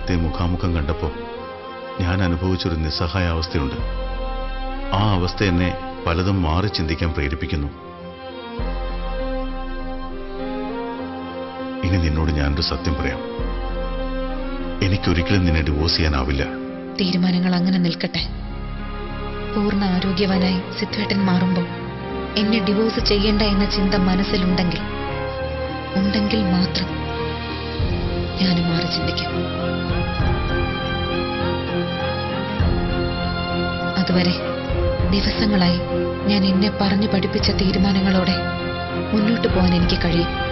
സിദ്ധുവേട്ടത്തെ മുഖാമുഖം കണ്ടപ്പോൾ ഞാൻ അനുഭവിച്ചൊരു നിസ്സഹായ അവസ്ഥയുണ്ട് ആ അവസ്ഥ എന്നെ പലതും മാറി ചിന്തിക്കാൻ പ്രേരിപ്പിക്കുന്നു ഇനി നിന്നോട് ഞാനൊരു സത്യം പറയാം എനിക്കൊരിക്കലും നിന്നെ ഡിവോഴ്സ് ചെയ്യാനാവില്ല തീരുമാനങ്ങൾ അങ്ങനെ നിൽക്കട്ടെ പൂർണ്ണ ആരോഗ്യവാനായി സിദ്ധുവേട്ടൻ മാറുമ്പോൾ എന്നെ ഡിവോഴ്സ് ചെയ്യേണ്ട എന്ന ചിന്ത മനസ്സിലുണ്ടെങ്കിൽ ഉണ്ടെങ്കിൽ മാത്രം ഞാൻ മാറി ചിന്തിക്കും അതുവരെ ദിവസങ്ങളായി ഞാൻ എന്നെ പറഞ്ഞു പഠിപ്പിച്ച തീരുമാനങ്ങളോടെ മുന്നോട്ട് പോകാൻ എനിക്ക് കഴിയും